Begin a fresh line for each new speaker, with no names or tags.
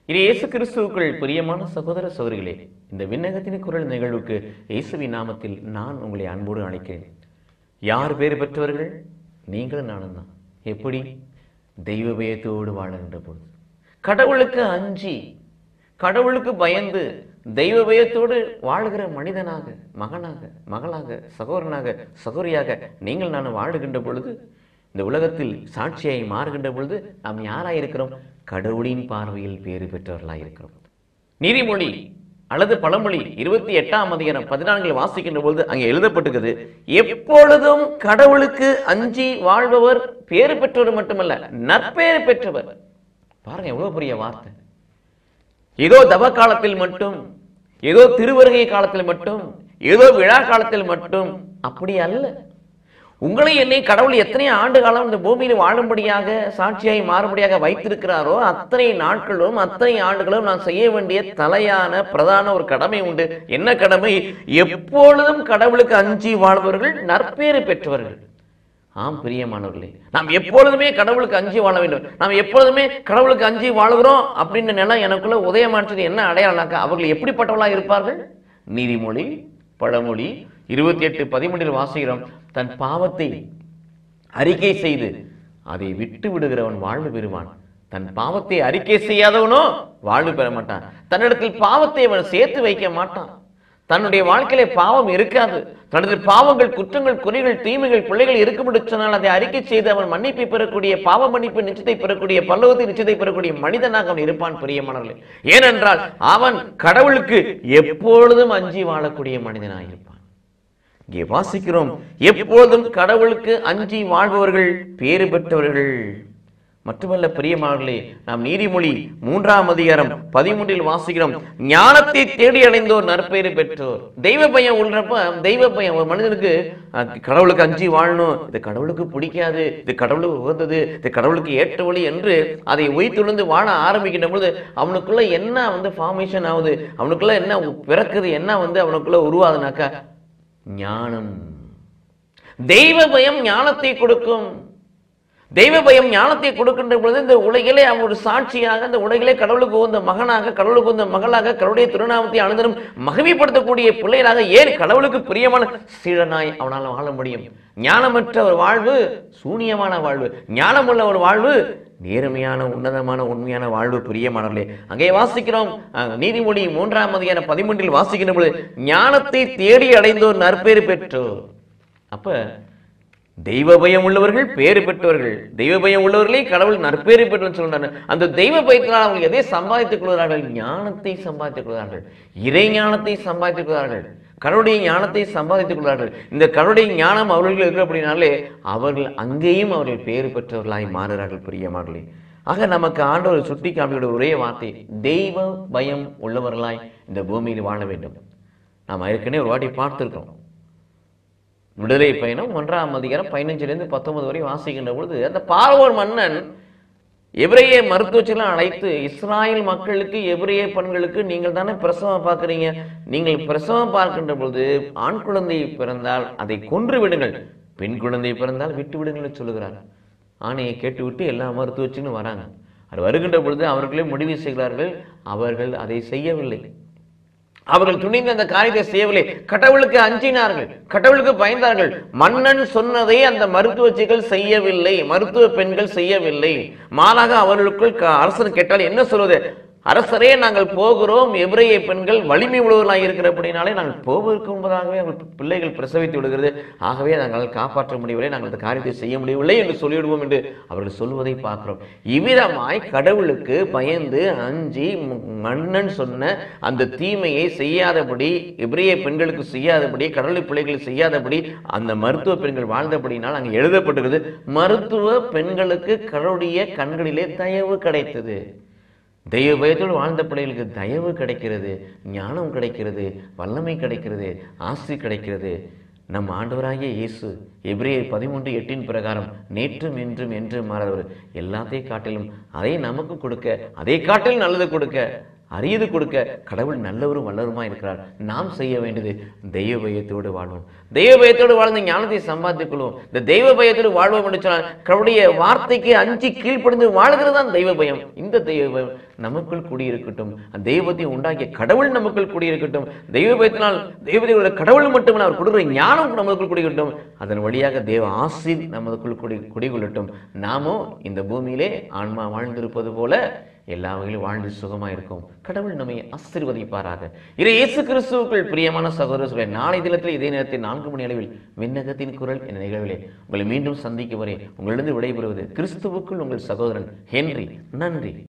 இது இயேசு கிறிஸ்துவுக்குள் பிரியமான சகோதர சகோதரிகளே இந்த விண்ணகத்தின் குரல் நிகழ்வுக்கு இயேசுவின் நாமத்தில் நான் உங்களை அன்போடு அழைக்கிறேன் யார் பேர் பெற்றவர்கள் நீங்களும் நானும் தான் எப்படி தெய்வ பயத்தோடு வாழுகின்ற பொழுது கடவுளுக்கு அஞ்சி கடவுளுக்கு பயந்து தெய்வ பயத்தோடு வாழ்கிற மனிதனாக மகனாக மகளாக சகோதரனாக சகோதரியாக நீங்கள் நான் வாழுகின்ற பொழுது இந்த உலகத்தில் சாட்சியாய் மாறுகின்ற பொழுது நாம் யாராய் இருக்கிறோம் கடவுளின் பார்வையில் பேறு பெற்றவர்களாய் இருக்கிறோம் நீதிமொழி அல்லது பழமொழி இருபத்தி எட்டாம் அதிகாரம் பதினான்கில் வாசிக்கின்ற பொழுது அங்கே எழுதப்பட்டிருக்கிறது எப்பொழுதும் கடவுளுக்கு அஞ்சி வாழ்பவர் பேறு பெற்றவர் மட்டுமல்ல நற்பேறு பெற்றவர் பாருங்க எவ்வளவு பெரிய வார்த்தை ஏதோ தவ காலத்தில் மட்டும் ஏதோ திருவருகை காலத்தில் மட்டும் ஏதோ விழா காலத்தில் மட்டும் அப்படி அல்ல உங்களை என்னை கடவுள் எத்தனை ஆண்டு காலம் இந்த பூமியில் வாழும்படியாக சாட்சியாய் மாறும்படியாக வைத்திருக்கிறாரோ அத்தனை நாட்களும் அத்தனை ஆண்டுகளும் நான் செய்ய வேண்டிய தலையான பிரதான ஒரு கடமை உண்டு என்ன கடமை எப்பொழுதும் கடவுளுக்கு அஞ்சி வாழ்பவர்கள் நற்பேறு பெற்றவர்கள் ஆம் பிரியமானவர்களே நாம் எப்பொழுதுமே கடவுளுக்கு அஞ்சி வாழ வேண்டும் நாம் எப்பொழுதுமே கடவுளுக்கு அஞ்சி வாழுகிறோம் அப்படின்ற நிலம் எனக்குள்ள உதயமானது என்ன அடையாளம்னாக்கா அவர்கள் எப்படிப்பட்டவர்களாக இருப்பார்கள் நீதிமொழி பழமொழி இருபத்தி எட்டு பதிமூன்றில் வாசிக்கிறோம் தன் பாவத்தை அறிக்கை செய்து அதை விட்டு விடுகிறவன் வாழ்வு பெறுவான் தன் பாவத்தை அறிக்கை செய்யாதவனோ வாழ்வு பெற மாட்டான் தன்னிடத்தில் பாவத்தை அவன் சேர்த்து வைக்க மாட்டான் தன்னுடைய வாழ்க்கையில பாவம் இருக்காது தனது பாவங்கள் குற்றங்கள் குறைகள் தீமைகள் பிள்ளைகள் இருக்கும் என்று சொன்னால் அதை அறிக்கை செய்து அவன் மன்னிப்பை பெறக்கூடிய பாவ மன்னிப்பு நிச்சயத்தை பெறக்கூடிய பல்லவத்தை நிச்சயத்தை பெறக்கூடிய மனிதனாக அவன் இருப்பான் பிரியமானவர்களே ஏனென்றால் அவன் கடவுளுக்கு எப்பொழுதும் அஞ்சி வாழக்கூடிய மனிதனாக இருப்பான் இங்கே வாசிக்கிறோம் எப்பொழுதும் கடவுளுக்கு அஞ்சி வாழ்பவர்கள் பேறு பெற்றவர்கள் மட்டுமல்ல பிரியமானவர்களே நாம் நீதிமொழி மூன்றாம் அதிகாரம் பதிமூன்றில் வாசிக்கிறோம் ஞானத்தை தேடி அடைந்தோர் நற்பெயர் பெற்றோர் தெய்வ பயம் உள்ளப்ப தெய்வ பயம் ஒரு மனிதனுக்கு அஹ், கடவுளுக்கு அஞ்சி வாழணும் இது கடவுளுக்கு பிடிக்காது இது கடவுளுக்கு உகந்தது இது கடவுளுக்கு ஏற்ற வழி என்று அதை உயிர்த்துழுந்து வாழ ஆரம்பிக்கின்ற பொழுது அவனுக்குள்ள என்ன வந்து ஃபார்மேஷன் ஆகுது அவனுக்குள்ள என்ன பிறக்குது என்ன வந்து அவனுக்குள்ள உருவாகுதுனாக்கா ஞானம் தெய்வ பயம் ஞானத்தை கொடுக்கும் தெய்வ பயம் ஞானத்தை கொடுக்கின்ற பொழுது இந்த உலகிலே அவன் ஒரு சாட்சியாக இந்த உலகிலே கடவுளுக்கு உந்த மகனாக கடவுளுக்கு உந்த மகளாக கடவுளுடைய திருநாமத்தை அனுதினம் மகிமைப்படுத்தக்கூடிய பிள்ளைகளாக ஏன் கடவுளுக்கு பிரியமான சீடனாய் அவனால் வாழ முடியும் ஞானமற்ற ஒரு வாழ்வு சூனியமான வாழ்வு ஞானமுள்ள ஒரு வாழ்வு நேர்மையான உன்னதமான உண்மையான வாழ்வு பிரியமானவர்களே அங்கே வாசிக்கிறோம் அஹ், நீதிமொழி மூன்றாம் அதிகார பதிமூன்றில் வாசிக்கின்ற பொழுது ஞானத்தை தேடி அடைந்தோர் நற்பேறு பெற்றோர் அப்ப தெய்வ பயம் உள்ளவர்கள் பேறு பெற்றவர்கள் தெய்வ பயம் உள்ளவர்களே கடவுள் நற்பேறு பெற்றவர் சொல்றாங்க அந்த தெய்வ பயத்தினால் அவங்க எதை சம்பாதித்துக் கொள்கிறார்கள் ஞானத்தை சம்பாதித்துக் கொள்கிறார்கள் இறை ஞானத்தை சம்பாதித்துக் கொள்கிறார்கள் கடவுளுடைய ஞானத்தை சம்பாதித்துக் கொள்கிறார்கள் இந்த கடவுளுடைய ஞானம் அவர்கள் இருக்கிற அப்படின்னாலே அவர்கள் அங்கேயும் அவர்கள் பேறு பெற்றவர்களாய் மாறுகிறார்கள் பிரியமார்களே ஆக நமக்கு ஆண்டவர் சுட்டி காமியோட ஒரே வார்த்தை தெய்வ பயம் உள்ளவர்களாய் இந்த பூமியில் வாழ வேண்டும் நாம் ஏற்கனவே ஒரு வாட்டி பார்த்திருக்கோம் விடுதலை பயணம் ஒன்றாம் அதிகாரம் பதினஞ்சிலிருந்து பத்தொன்பது வரை வாசிக்கின்ற பொழுது அந்த பார்வோர் மன்னன் எபிரேய மருத்துவச்செல்லாம் அழைத்து இஸ்ராயல் மக்களுக்கு எபிரேய பெண்களுக்கு நீங்கள் தானே பிரசவம் பார்க்குறீங்க நீங்கள் பிரசவம் பார்க்கின்ற பொழுது ஆண் குழந்தை பிறந்தால் அதை கொன்று விடுங்கள் பெண் குழந்தை பிறந்தால் விட்டு விடுங்கள் சொல்லுகிறார் ஆணையை கேட்டுவிட்டு எல்லா மருத்துவச்சின்னு வராங்க அது வருகின்ற பொழுது அவர்களே முடிவு செய்கிறார்கள் அவர்கள் அதை செய்யவில்லை அவர்கள் துணிந்து அந்த காரியத்தை செய்யவில்லை கடவுளுக்கு அஞ்சினார்கள் கடவுளுக்கு பயந்தார்கள் மன்னன் சொன்னதை அந்த மருத்துவச்சிகள் செய்யவில்லை மருத்துவ பெண்கள் செய்யவில்லை மாறாக அவர்களுக்குள் க- அரசன் கேட்டால் என்ன சொல்வது அரசரே நாங்கள் போகிறோம் எபிரேய பெண்கள் வலிமை உள்ளவர்களாக இருக்கிறபடினாலே நாங்கள் போவதற்கு முன்பதாகவே அவர்கள் பிள்ளைகள் பிரசவித்து விடுகிறது ஆகவே நாங்கள் காப்பாற்ற முடியவில்லை நாங்கள் அந்த காரியத்தை செய்ய முடியவில்லை என்று சொல்லிவிடுவோம் என்று அவர்கள் சொல்வதை பார்க்கிறோம் இவ்விதமாய் கடவுளுக்கு பயந்து அஞ்சி ம- மன்னன் சொன்ன அந்த தீமையை செய்யாதபடி எபிரேய பெண்களுக்கு செய்யாதபடி கடவுளை பிள்ளைகள் செய்யாதபடி அந்த மருத்துவ பெண்கள் வாழ்ந்தபடினால் அங்கே எழுதப்பட்டிருக்கிறது மருத்துவ பெண்களுக்கு கடவுளுடைய கண்களிலே தயவு கிடைத்தது தெய்வ பயத்தோடு வாழ்ந்த பிள்ளைகளுக்கு தயவு கிடைக்கிறது ஞானம் கிடைக்கிறது வல்லமை கிடைக்கிறது ஆசி கிடைக்கிறது நம் ஆண்டவராகிய இயேசு எபிரேயர் பதிமூன்று எட்டின் பிரகாரம் நேற்றும் இன்றும் என்றும் மாறாதவர் எல்லாத்தையும் காட்டிலும் அதை நமக்கு கொடுக்க அதை காட்டிலும் நல்லது கொடுக்க அரியது கொடுக்க கடவுள் நல்லவரும் வல்லவருமா இருக்கிறார் நாம் செய்ய வேண்டியது தெய்வ பயத்தோடு வாழ்வோம் தெய்வ பயத்தோடு வாழ்ந்த ஞானத்தை சம்பாதித்துக் கொள்வோம் இந்த தெய்வ பயத்தோடு வாழ்வோம் என்று சொன்னால் கடவுளுடைய வார்த்தைக்கு அஞ்சி கீழ்ப்படிந்து வாழ்கிறது தான் தெய்வ பயம் இந்த தெய்வ பயம் நமக்குள் குடியிருக்கட்டும் தெய்வத்தை உண்டாக்கிய கடவுள் நமக்குள் குடியிருக்கட்டும் தெய்வ பயத்தினால் தெய்வதையோட கடவுள் மட்டுமல்ல அவர் கொடுக்குற ஞானம் நமக்குள் குடிக்கட்டும் அதன் வழியாக தேவ ஆசீர் நமக்குள் குடி குடிகொள்ளட்டும் நாமோ இந்த பூமியிலே ஆன்மா வாழ்ந்திருப்பது போல எல்லா வகையிலும் வாழ்ந்து சுகமா இருக்கும் கடவுள் நம்மை ஆசீர்வதிப்பாராக இறை இயேசு கிறிஸ்துவுக்குள் பிரியமான சகோதர சொல்ல நாளை தினத்தில் இதே நேரத்தில் நான்கு மணி அளவில் விண்ணகத்தின் குரல் என்ற நிகழ்விலே உங்களை மீண்டும் சந்திக்கும் வரை உங்களிடம் விடைபெறுவது கிறிஸ்துவுக்குள் உங்கள் சகோதரன் ஹென்றி நன்றி